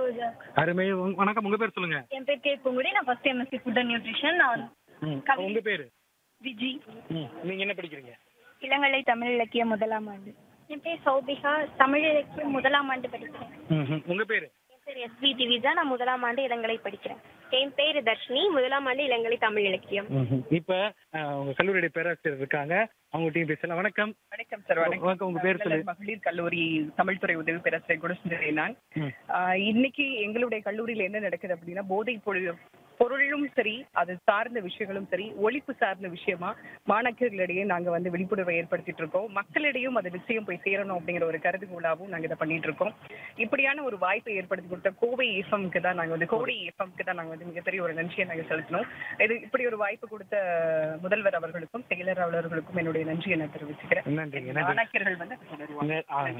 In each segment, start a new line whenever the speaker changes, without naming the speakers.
சரோஜா
அருமை உங்க- வணக்கம் உங்க பேர் சொல்லுங்க
என் பேர் கே பூங்குடி நான் first M Sc food and nutrition நான்
ம்,
கவி-
உங்க பேரு
விஜி
ம், நீங்க என்ன படிக்கிறீங்க
இளங்கலை தமிழ் இலக்கிய முதலாம் ஆண்டு என் பேர் சௌபிகா தமிழ் இலக்கியம் முதலாம் ஆண்டு படிக்கிறேன்
ம், ம், உங்க பேரு
என் பேர் எஸ்வி திவிஜா நான் முதலாம் ஆண்டு இளங்கலை படிக்கிறேன் என் பேர் தர்ஷினி முதலாம் ஆண்டு இளங்கலை தமிழ் இலக்கியம்
ம், ம். இப்ப அஹ், உங்க கல்லூரியுடைய பேராசிரியர் இருக்காங்க அவங்க டீம் பேசலாம் வணக்கம்
வணக்கம் சார் வணக்கம்
வணக்கம், உங்க பேர் சொல்லு.
மகளிர் கல்லூரி தமிழ்துறை உதவி பேராசிரியர் குணசுந்தரி நான்
ம்.
ஆஹ் இன்னைக்கு எங்களுடைய கல்லூரியில என்ன நடக்குது அப்படின்னா போதை பொருள் பொருளும் சரி அது சார்ந்த விஷயங்களும் சரி ஒழிப்பு சார்ந்த விஷயமா மாணாக்கர்களிடையே நாங்க வந்து விழிப்புணர்வை ஏற்படுத்திட்டு இருக்கோம் மக்களிடையும் அது நிச்சயம் போய் சேரணும் அப்படிங்கிற ஒரு கருதுகோளாவும் நாங்க இதை பண்ணிட்டு இருக்கோம் இப்படியான ஒரு வாய்ப்பை ஏற்படுத்தி கொடுத்த கோவை எஃப்எம்க்கு தான் நாங்க வந்து கோவை எஃப்எம்க்கு தான் நாங்க வந்து மிகப்பெரிய ஒரு நன்றியை நாங்க செலுத்தணும் இது இப்படி ஒரு வாய்ப்பு கொடுத்த முதல்வர் அவர்களுக்கும் செயலர் அவர்களுக்கும் என்னுடைய நன்றியை நான் தெரிவிச்சுக்கிறேன்
நன்றிங்க நன்றி
மாணாக்கர்கள் வந்து தொடருவாங்க
நே- ஆ.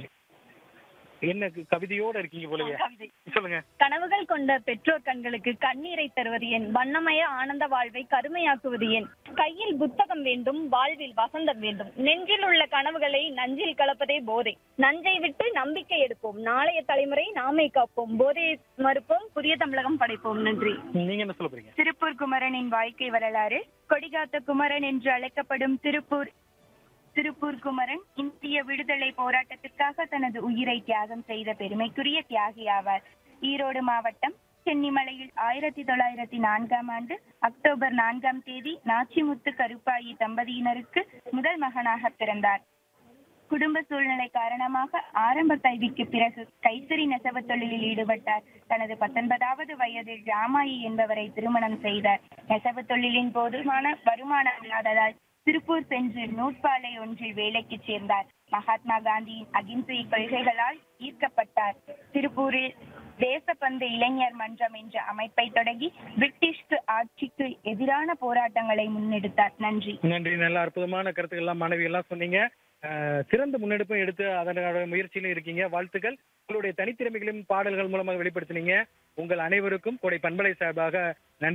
என்ன கவிதையோட இருக்கீங்க போலவே சொல்லுங்க
கனவுகள் கொண்ட பெற்றோர் கண்களுக்கு கண்ணீரை தருவது என் வண்ணமய ஆனந்த வாழ்வை கருமையாக்குவது என் கையில் புத்தகம் வேண்டும் வாழ்வில் வசந்தம் வேண்டும் நெஞ்சில் உள்ள கனவுகளை நஞ்சில் கலப்பதே போதை நஞ்சை விட்டு நம்பிக்கை எடுப்போம் நாளைய தலைமுறை நாமே காப்போம் போதையை மறுப்போம் புதிய தமிழகம் படைப்போம் நன்றி
நீங்க என்ன சொல்ல போறீங்க
திருப்பூர் குமரனின் வாழ்க்கை வரலாறு கொடிகாத்த குமரன் என்று அழைக்கப்படும் திருப்பூர் திருப்பூர் குமரன் இந்திய விடுதலை போராட்டத்திற்காக தனது உயிரை தியாகம் செய்த பெருமைக்குரிய தியாகி ஆவார் ஈரோடு மாவட்டம் சென்னிமலையில் ஆயிரத்தி தொள்ளாயிரத்தி நான்காம் ஆண்டு அக்டோபர் நான்காம் தேதி நாச்சிமுத்து கருப்பாயி தம்பதியினருக்கு முதல் மகனாக பிறந்தார் குடும்ப சூழ்நிலை காரணமாக ஆரம்ப கல்விக்கு பிறகு கைத்தறி நெசவு தொழிலில் ஈடுபட்டார் தனது பத்தொன்பதாவது வயதில் ராமாயி என்பவரை திருமணம் செய்தார் நெசவு தொழிலின் போதுமான வருமானம் இல்லாததால் திருப்பூர் சென்று நூற்பாலை ஒன்றில் வேலைக்கு சேர்ந்தார் மகாத்மா காந்தியின் அகிம்சை கொள்கைகளால் ஈர்க்கப்பட்டார் திருப்பூரில் தேசப்பந்து இளைஞர் மன்றம் என்ற அமைப்பை தொடங்கி பிரிட்டிஷ்க்கு ஆட்சிக்கு எதிரான போராட்டங்களை முன்னெடுத்தார் நன்றி
நன்றி நல்ல அற்புதமான கருத்துக்கள் எல்லாம் மாணவி எல்லாம் சொன்னீங்க அஹ், சிறந்த முன்னெடுப்பும் எடுத்து அதனோட முயற்சியிலும் இருக்கீங்க வாழ்த்துக்கள் உங்களுடைய தனித்திறமைகளையும் பாடல்கள் மூலமாக வெளிப்படுத்தினீங்க உங்கள் அனைவருக்கும் கோடை பண்பலை சார்பாக நன்றி